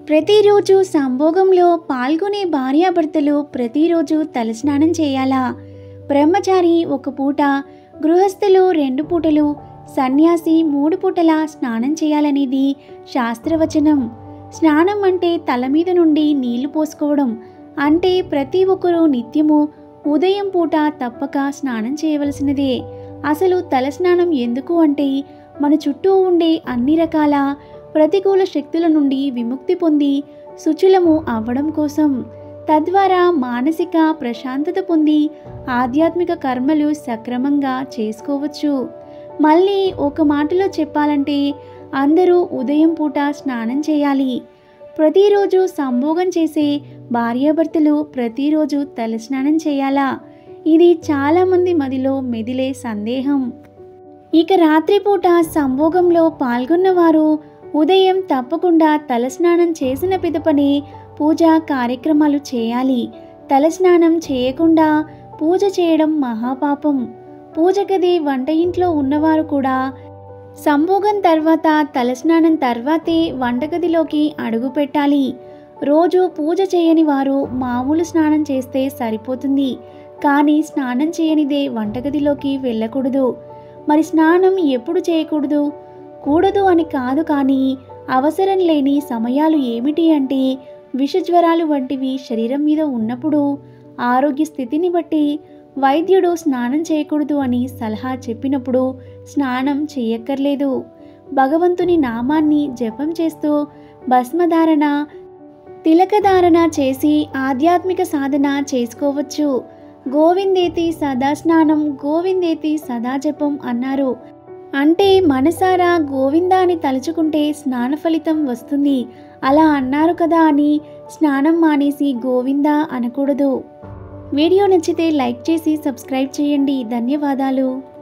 ప్రతిరోజు సంభోగంలో పాల్గొనే భార్యాభర్తలు ప్రతిరోజు తలస్నానం చేయాలా బ్రహ్మచారి ఒక పూట గృహస్థులు రెండు పూటలు సన్యాసి మూడు పూటల స్నానం చేయాలనేది శాస్త్రవచనం స్నానం అంటే తల మీద నుండి నీళ్లు పోసుకోవడం అంటే ప్రతి ఒక్కరూ నిత్యము ఉదయం పూట తప్పక స్నానం చేయవలసినదే అసలు తలస్నానం ఎందుకు అంటే మన చుట్టూ ఉండే అన్ని రకాల ప్రతికూల శక్తుల నుండి విముక్తి పొంది శుచులము అవ్వడం కోసం తద్వారా మానసిక ప్రశాంతత పొంది ఆధ్యాత్మిక కర్మలు సక్రమంగా చేసుకోవచ్చు మళ్ళీ ఒక మాటలో చెప్పాలంటే అందరూ ఉదయం పూట స్నానం చేయాలి ప్రతిరోజు సంభోగం చేసే భార్యాభర్తలు ప్రతిరోజు తలస్నానం చేయాలా ఇది చాలామంది మదిలో మెదిలే సందేహం ఇక రాత్రిపూట సంభోగంలో పాల్గొన్నవారు ఉదయం తప్పకుండా తలస్నానం చేసిన పిదపనే పూజా కార్యక్రమాలు చేయాలి తలస్నానం చేయకుండా పూజ చేయడం మహాపాపం పూజ గది వంట ఇంట్లో ఉన్నవారు కూడా సంభోగం తర్వాత తలస్నానం తర్వాతే వంటగదిలోకి అడుగు పెట్టాలి రోజు పూజ చేయని వారు మామూలు స్నానం చేస్తే సరిపోతుంది కానీ స్నానం చేయనిదే వంటగదిలోకి వెళ్ళకూడదు మరి స్నానం ఎప్పుడు చేయకూడదు కూడదు అని కాదు కానీ అవసరం లేని సమయాలు ఏమిటి అంటే విషజ్వరాలు వంటివి శరీరం మీద ఉన్నప్పుడు ఆరోగ్య స్థితిని బట్టి వైద్యుడు స్నానం చేయకూడదు అని సలహా చెప్పినప్పుడు స్నానం చేయక్కర్లేదు భగవంతుని నామాన్ని జపం చేస్తూ భస్మధారణ తిలకధారణ చేసి ఆధ్యాత్మిక సాధన చేసుకోవచ్చు గోవిందేతి సదా స్నానం గోవిందేతి సదా జపం అన్నారు అంటే మనసారా గోవిందాని తలుచుకుంటే స్నాన ఫలితం వస్తుంది అలా అన్నారు కదా అని స్నానం మానేసి గోవిందా అనకూడదు వీడియో నచ్చితే లైక్ చేసి సబ్స్క్రైబ్ చేయండి ధన్యవాదాలు